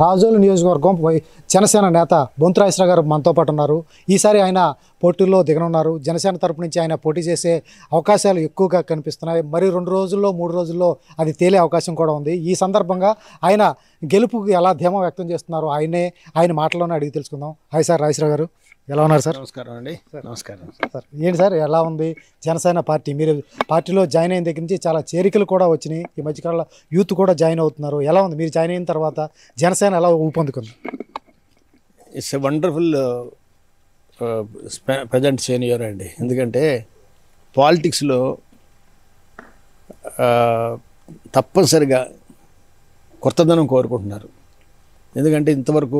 రాజోలు నియోజకవర్గం వై- జనసేన నేత బొంతురాజేశ్వర గారు మనతో పాటు ఉన్నారు ఈసారి ఆయన పోటీల్లో దిగనున్నారు జనసేన తరపు నుంచి ఆయన పోటీ చేసే అవకాశాలు ఎక్కువగా కనిపిస్తున్నాయి మరి రెండు రోజుల్లో మూడు రోజుల్లో అది తేలే అవకాశం కూడా ఉంది ఈ సందర్భంగా ఆయన గెలుపుకి ఎలా ధీమా వ్యక్తం చేస్తున్నారు ఆయనే ఆయన మాటలోనే అడిగి తెలుసుకుందాం హాయ్ సార్ రాజేశ్వర గారు ఎలా ఉన్నారు సార్ నమస్కారం అండి నమస్కారం సార్ ఏంటి సార్ ఎలా ఉంది జనసేన పార్టీ మీరు పార్టీలో జాయిన్ అయిన దగ్గర నుంచి చాలా చేరికలు కూడా వచ్చినాయి ఈ మధ్యకాలంలో యూత్ కూడా జాయిన్ అవుతున్నారు ఎలా ఉంది మీరు జాయిన్ అయిన తర్వాత జనసేన ఎలా ఊపందుకుంది it's a wonderful present senior అండి ఎందుకంటే పాలిటిక్స్లో తప్పనిసరిగా కొత్తదనం కోరుకుంటున్నారు ఎందుకంటే ఇంతవరకు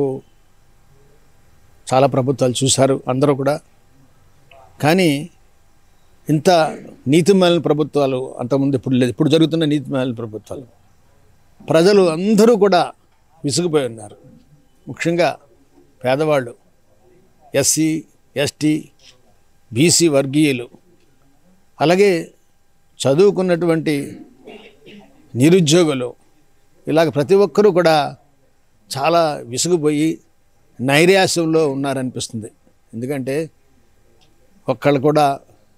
చాలా ప్రభుత్వాలు చూశారు అందరూ కూడా కానీ ఇంత నీతిమాలిన ప్రభుత్వాలు అంతకుముందు ఇప్పుడు లేదు ఇప్పుడు జరుగుతున్న నీతిమాలిన ప్రభుత్వాలు ప్రజలు అందరూ కూడా విసిగిపోయి ఉన్నారు ముఖ్యంగా పేదవాళ్ళు ఎస్సీ ఎస్టీ బీసీ వర్గీయులు అలాగే చదువుకున్నటువంటి నిరుద్యోగులు ఇలాగ ప్రతి ఒక్కరూ కూడా చాలా విసుగుపోయి నైరాశ్యంలో ఉన్నారనిపిస్తుంది ఎందుకంటే ఒక్కళ్ళు కూడా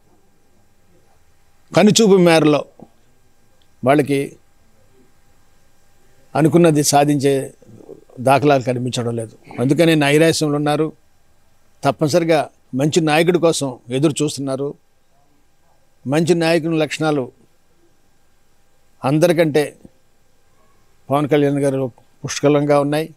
కనుచూపు మేరలో వాళ్ళకి అనుకున్నది సాధించే దాఖలాలు కనిపించడం లేదు అందుకనే నైరాశ్యంలో ఉన్నారు తప్పనిసరిగా మంచి నాయకుడి కోసం ఎదురు చూస్తున్నారు మంచి నాయకుని లక్షణాలు అందరికంటే పవన్ కళ్యాణ్ గారు పుష్కలంగా ఉన్నాయి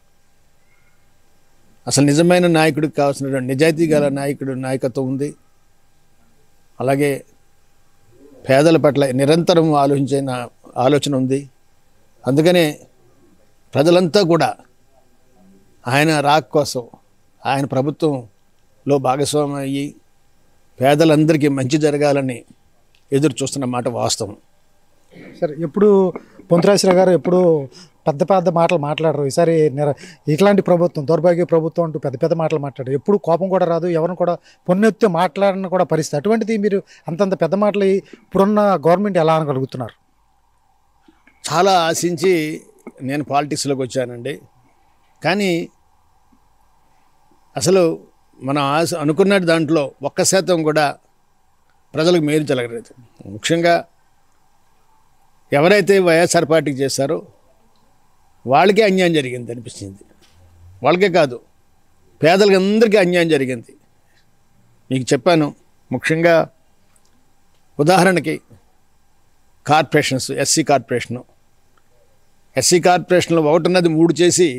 అసలు నిజమైన నాయకుడికి కావాల్సిన నిజాయితీ గల నాయకుడు నాయకత్వం ఉంది అలాగే పేదల పట్ల నిరంతరం ఆలోచించే నా ఆలోచన ఉంది అందుకనే ప్రజలంతా కూడా ఆయన రాక కోసం ఆయన ప్రభుత్వంలో భాగస్వామ్యం అయ్యి పేదలందరికీ మంచి జరగాలని ఎదురు చూస్తున్న మాట వాస్తవం సార్ ఎప్పుడు పొంతురాశ్వర గారు ఎప్పుడు పెద్ద పెద్ద మాటలు మాట్లాడరు ఈసారి నిర ఇట్లాంటి ప్రభుత్వం దౌర్భాగ్య ప్రభుత్వం అంటూ పెద్ద పెద్ద మాటలు మాట్లాడారు ఎప్పుడు కోపం కూడా రాదు ఎవరిని కూడా పొన్నెత్తి మాట్లాడిన కూడా పరిస్థితి అటువంటిది మీరు అంతంత పెద్ద మాటలు ఇప్పుడున్న గవర్నమెంట్ ఎలా అనగలుగుతున్నారు చాలా ఆశించి నేను పాలిటిక్స్లోకి వచ్చానండి కానీ అసలు మనం ఆశ అనుకున్న దాంట్లో ఒక్క శాతం కూడా ప్రజలకు మేలు జరగలేదు ముఖ్యంగా ఎవరైతే వైఎస్ఆర్ పార్టీకి చేశారో వాళ్ళకే అన్యాయం జరిగింది అనిపించింది వాళ్ళకే కాదు పేదలకు అందరికీ అన్యాయం జరిగింది మీకు చెప్పాను ముఖ్యంగా ఉదాహరణకి కార్పొరేషన్స్ ఎస్సీ కార్పొరేషను ఎస్సీ కార్పొరేషన్లో ఒకటిన్నది మూడు చేసి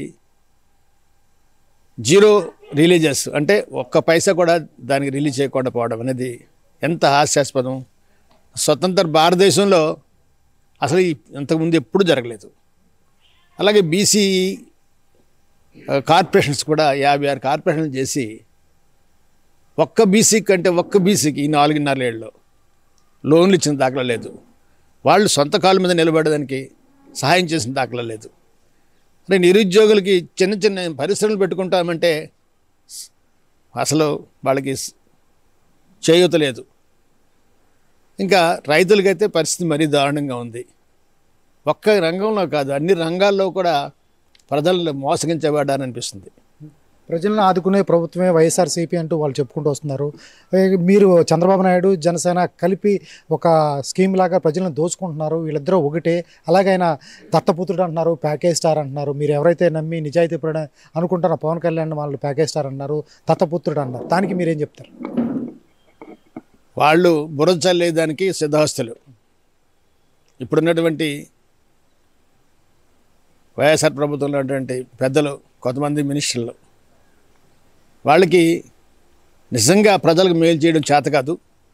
జీరో రిలీజెస్ అంటే ఒక్క పైసా కూడా దానికి రిలీజ్ చేయకుండా పోవడం అనేది ఎంత హాస్యాస్పదం స్వతంత్ర భారతదేశంలో అసలు ఈ- ఇంతకుముందు ఎప్పుడు జరగలేదు అలాగే బీసీ కార్పొరేషన్స్ కూడా యాభై ఆరు కార్పొరేషన్లు చేసి ఒక్క బీసీ కంటే ఒక్క బీసీకి ఈ నాలుగున్నర ఏళ్ళలో లోన్లు ఇచ్చిన దాఖలా లేదు వాళ్ళు సొంత కాళ్ళ మీద నిలబడడానికి సహాయం చేసిన దాఖలా లేదు అంటే నిరుద్యోగులకి చిన్న చిన్న పరిశ్రమలు పెట్టుకుంటామంటే అసలు వాళ్ళకి స్- చేయూత లేదు ఇంకా రైతులకైతే పరిస్థితి మరీ దారుణంగా ఉంది ఒక్క రంగంలో కాదు అన్ని రంగాల్లో కూడా ప్రజలు మోసగించబడ్డారనిపిస్తుంది ప్రజలను ఆదుకునే ప్రభుత్వమే వైఎస్ఆర్సీపీ అంటూ వాళ్ళు చెప్పుకుంటూ వస్తున్నారు ఏ, మీరు చంద్రబాబు నాయుడు జనసేన కలిపి ఒక స్కీమ్ లాగా ప్రజలను దోచుకుంటున్నారు వీళ్ళిద్దరూ ఒకటే అలాగే ఆయన దత్తపుత్రుడు అంటున్నారు ప్యాకేజ్ స్టార్ అంటున్నారు మీరు ఎవరైతే నమ్మి నిజాయితీ పడ అనుకుంటారో పవన్ కళ్యాణ్ వాళ్ళు ప్యాకేజ్ స్టార్ అన్నారు దత్తపుత్రుడు అన్నారు దానికి మీరేం చెప్తారు వాళ్ళు బురద చల్లేదానికి సిద్ధహస్తులు ఇప్పుడున్నటువంటి వైఎస్ఆర్ ప్రభుత్వంలో ఉన్నటువంటి పెద్దలు కొంతమంది మినిస్టర్లు వాళ్ళకి నిజంగా ప్రజలకు మేలు చేయడం చేత కాదు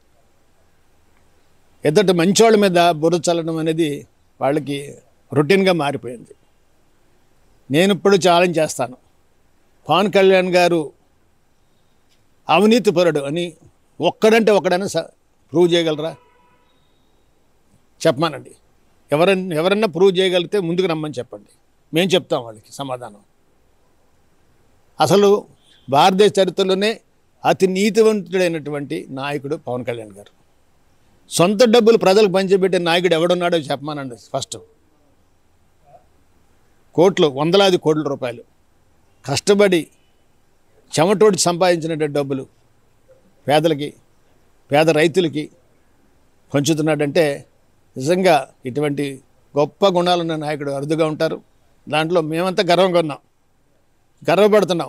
ఎదుటి మంచోళ్ళ మీద బురద చల్లడం అనేది వాళ్ళకి రొటీన్గా మారిపోయింది నేను ఇప్పుడు ఛాలెంజ్ చేస్తాను పవన్ కళ్యాణ్ గారు అవినీతిపరుడు అని ఒక్కడంటే ఒక్కడైనా స ప్రూవ్ చేయగలరా చెప్పమానండి ఎవరన్నా ఎవరన్నా ప్రూవ్ చేయగలిగితే ముందుకు రమ్మని చెప్పండి మేము చెప్తాం వాళ్ళకి సమాధానం అసలు భారతదేశ చరిత్రలోనే అతి నీతివంతుడైనటువంటి నాయకుడు పవన్ కళ్యాణ్ గారు సొంత డబ్బులు ప్రజలకు పంచిపెట్టే నాయకుడు ఎవడున్నాడో చెప్పమానండి ఫస్ట్ కోట్లు వందలాది కోట్ల రూపాయలు కష్టపడి చెమటోడి సంపాదించినటువంటి డబ్బులు పేదలకి పేద రైతులకి పంచుతున్నాడంటే నిజంగా ఇటువంటి గొప్ప గుణాలున్న నాయకుడు అరుదుగా ఉంటారు దాంట్లో మేమంతా గర్వంగా ఉన్నాం గర్వపడుతున్నాం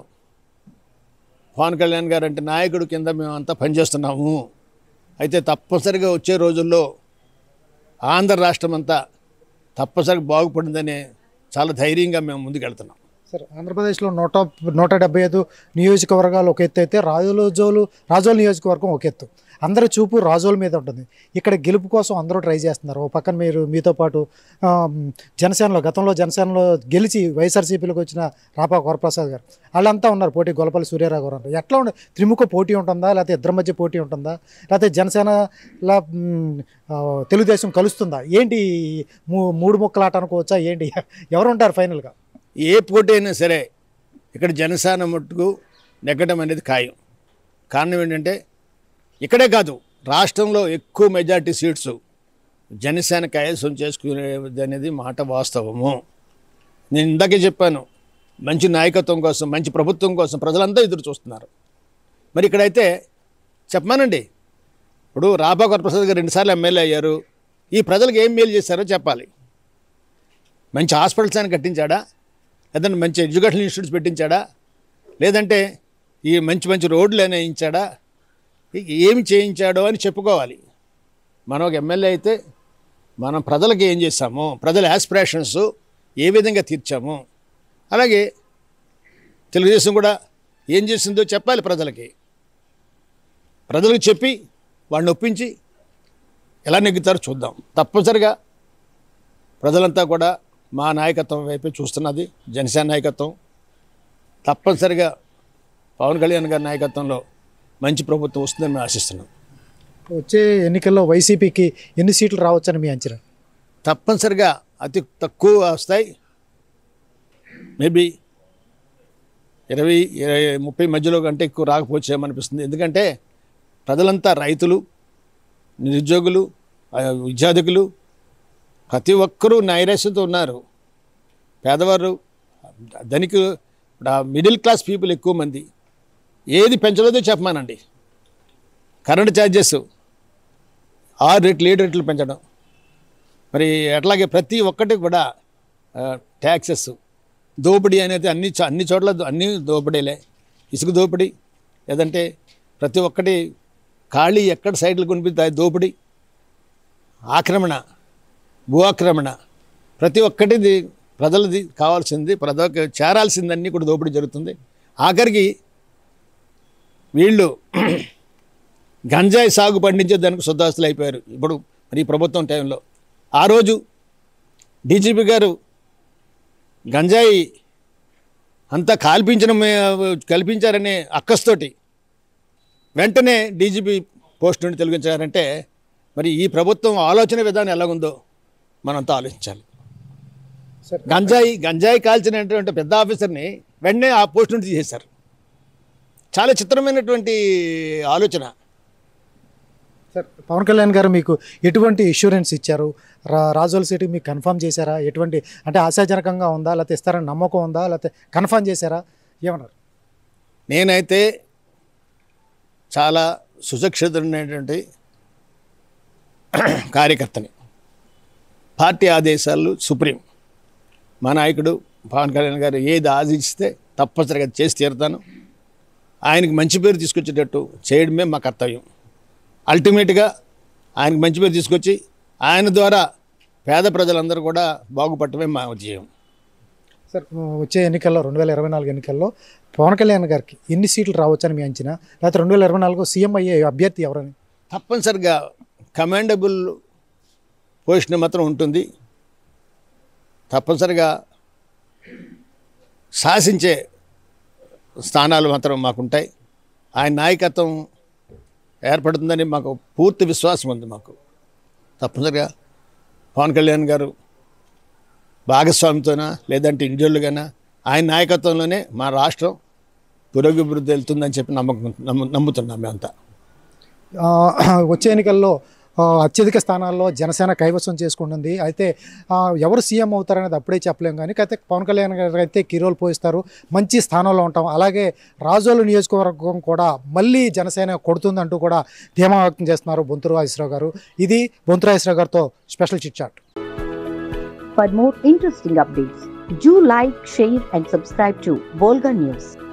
పవన్ కళ్యాణ్ గారు అంటే నాయకుడు కింద మేమంతా పనిచేస్తున్నాము అయితే తప్పనిసరిగా వచ్చే రోజుల్లో ఆంధ్ర రాష్ట్రం అంతా తప్పనిసరిగా బాగుపడిందనే చాలా ధైర్యంగా మేము ముందుకెళ్తున్నాం సార్ ఆంధ్రప్రదేశ్లో నూట నూట డెబ్బై ఐదు నియోజకవర్గాలు ఒక ఎత్తు అయితే రాజోలు రాజోలు నియోజకవర్గం ఒక ఎత్తు అందరి చూపు రాజోల మీద ఉంటుంది ఇక్కడ గెలుపు కోసం అందరూ ట్రై చేస్తున్నారు ఓ పక్కన మీరు మీతో పాటు ఆ, జనసేనలో గతంలో జనసేనలో గెలిచి వైఎస్ఆర్సీపీలోకి వచ్చిన రాపా వరప్రసాద్ గారు వాళ్ళంతా ఉన్నారు పోటీ గొల్లపల్లి సూర్యారావు గారు అంటారు ఎట్లా ఉండే త్రిముఖ పోటీ ఉంటుందా లేకపోతే ఇద్దరి మధ్య పోటీ ఉంటుందా లేకపోతే జనసేన లా మ్, ఆ, తెలుగుదేశం కలుస్తుందా ఏంటి ఈ మూ- మూడు ముక్కలాట అనుకోవచ్చా ఏంటి ఎవరు ఉంటారు ఫైనల్గా ఏ పోటీ అయినా సరే ఇక్కడ జనసేన మట్టుకు నెగ్గడం అనేది ఖాయం కారణం ఏంటంటే ఇక్కడే కాదు రాష్ట్రంలో ఎక్కువ మెజార్టీ సీట్స్ జనసేన కైవసం చేసుకునేది అనేది మాట వాస్తవము నేను ఇందాకే చెప్పాను మంచి నాయకత్వం కోసం మంచి ప్రభుత్వం కోసం ప్రజలంతా ఎదురు చూస్తున్నారు మరి ఇక్కడైతే చెప్పమానండి ఇప్పుడు రాపా వరప్రసాద్ గారు రెండుసార్లు ఎమ్మెల్యే అయ్యారు ఈ ప్రజలకు ఏం మేలు చేశారో చెప్పాలి మంచి హాస్పిటల్స్ అని కట్టించాడా లేదంటే మంచి ఎడ్యుకేషన్ ఇన్స్టిట్యూట్స్ పెట్టించాడా లేదంటే ఈ మంచి మంచి రోడ్లు అయినా వేయించాడా ఇక ఏమి చేయించాడో అని చెప్పుకోవాలి మనం ఒక ఎమ్మెల్యే అయితే మనం ప్రజలకు ఏం చేస్తాము ప్రజల యాస్పిరేషన్స్ ఏ విధంగా తీర్చాము అలాగే తెలుగుదేశం కూడా ఏం చేసిందో చెప్పాలి ప్రజలకి ప్రజలకు చెప్పి వాళ్ళని ఒప్పించి ఎలా నెగ్గుతారో చూద్దాం తప్పనిసరిగా ప్రజలంతా కూడా మా నాయకత్వం వైపే చూస్తున్నది జనసేన నాయకత్వం తప్పనిసరిగా పవన్ కళ్యాణ్ గారి నాయకత్వంలో మంచి ప్రభుత్వం వస్తుందని మేము ఆశిస్తున్నాం వచ్చే ఎన్నికల్లో వైసీపీకి ఎన్ని సీట్లు రావచ్చని మీ అంచనా తప్పనిసరిగా అతి తక్కువ వస్తాయి మేబీ ఇరవై ఇరవై ముప్పై మధ్యలో కంటే ఎక్కువ రాకపోవచ్చేమనిపిస్తుంది ఎందుకంటే ప్రజలంతా రైతులు నిరుద్యోగులు ఆ, విద్యార్థికులు ప్రతి ఒక్కరూ నైరాశ్యంతో ఉన్నారు పేదవారు ధనికు ఇప్పుడు ఆ మిడిల్ క్లాస్ పీపుల్ ఎక్కువ మంది ఏది పెంచలేదో చెప్పమానండి కరెంట్ ఛార్జెస్ ఆరు రెట్లు ఏడు రెట్లు పెంచడం మరి అట్లాగే ప్రతి ఒక్కటి కూడా ట్యాక్సెస్ దోపిడీ అనేది అన్ని చో- అన్ని చోట్ల దో- అన్ని దోపిడీలే ఇసుక దోపిడీ లేదంటే ప్రతి ఒక్కటి ఖాళీ ఎక్కడ సైడ్లు కొనిపిస్తాయి దోపిడీ ఆక్రమణ భూ ఆక్రమణ ప్రతి ఒక్కటిది ప్రజలది కావాల్సింది ప్రజలకు చేరాల్సిందన్నీ కూడా దోపిడీ జరుగుతుంది ఆఖరికి వీళ్ళు గంజాయి సాగు పండించే దానికి శుద్ధాస్తులు అయిపోయారు ఇప్పుడు మరి ఈ ప్రభుత్వం టైంలో ఆ రోజు డీజీపీ గారు గంజాయి అంతా కాల్పించడం కల్పించారనే అక్కస్తోటి వెంటనే డీజీపీ పోస్ట్ నుండి తొలగించారంటే మరి ఈ ప్రభుత్వం ఆలోచన విధానం ఎలాగుందో మనంతా ఆలోచించాలి సార్ గంజాయి గంజాయి కాల్చినటువంటి పెద్ద ఆఫీసర్ని వెంటనే ఆ పోస్ట్ నుండి తీసేశారు చాలా చిత్రమైనటువంటి ఆలోచన సార్ పవన్ కళ్యాణ్ గారు మీకు ఎటువంటి ఇన్సూరెన్స్ ఇచ్చారు రా రాజోల సిటీ మీకు కన్ఫర్మ్ చేశారా ఎటువంటి అంటే ఆశాజనకంగా ఉందా లేకపోతే ఇస్తారని నమ్మకం ఉందా లేకపోతే కన్ఫర్మ్ చేశారా ఏమన్నారు నేనైతే చాలా సుశిక్షితుడైనటువంటి కార్యకర్తని పార్టీ ఆదేశాలు సుప్రీం మా నాయకుడు పవన్ కళ్యాణ్ గారు ఏది ఆశిస్తే తప్పనిసరిగా అది చేసి తీరుతాను ఆయనకి మంచి పేరు తీసుకొచ్చేటట్టు చేయడమే మా కర్తవ్యం అల్టిమేట్గా ఆయనకి మంచి పేరు తీసుకొచ్చి ఆయన ద్వారా పేద ప్రజలందరూ కూడా బాగుపడటమే మా ఉద్యమం సార్ వచ్చే ఎన్నికల్లో రెండు వేల ఇరవై నాలుగు ఎన్నికల్లో పవన్ కళ్యాణ్ గారికి ఎన్ని సీట్లు రావచ్చని మీ అంచనా లేకపోతే రెండు వేల ఇరవై నాలుగు సీఎం అయ్యే అభ్యర్థి ఎవరని తప్పనిసరిగా కమాండబుల్ పొజిషన్ మాత్రం ఉంటుంది తప్పనిసరిగా శాసించే స్థానాలు మాత్రం మాకుంటాయి ఆయన నాయకత్వం ఏర్పడుతుందని మాకు పూర్తి విశ్వాసం ఉంది మాకు తప్పనిసరిగా పవన్ కళ్యాణ్ గారు భాగస్వామితోనా లేదంటే ఇండివిజువల్గానా ఆయన నాయకత్వంలోనే మా రాష్ట్రం పురోగభివృద్ధి వెళ్తుందని చెప్పి నమ్మకం నమ్ము నమ్ముతున్నాం మేమంతా ఆ, వచ్చే ఎన్నికల్లో ఆ, అత్యధిక స్థానాల్లో జనసేన కైవసం చేసుకుంటుంది అయితే ఆ, ఎవరు సీఎం అవుతారనేది అప్పుడే చెప్పలేం కానీ అయితే పవన్ కళ్యాణ్ గారు అయితే కీరోలు పోయిస్తారు మంచి స్థానంలో ఉంటాం అలాగే రాజోలు నియోజకవర్గం కూడా మళ్ళీ జనసేన కొడుతుందంటూ కూడా ధీమా వ్యక్తం చేస్తున్నారు బొంతురు రాజేశ్వరరావు గారు ఇది బొంతురు రాజేశ్వరరావు గారితో special chit chat For more interesting updates, do like, share, and subscribe to Volga News.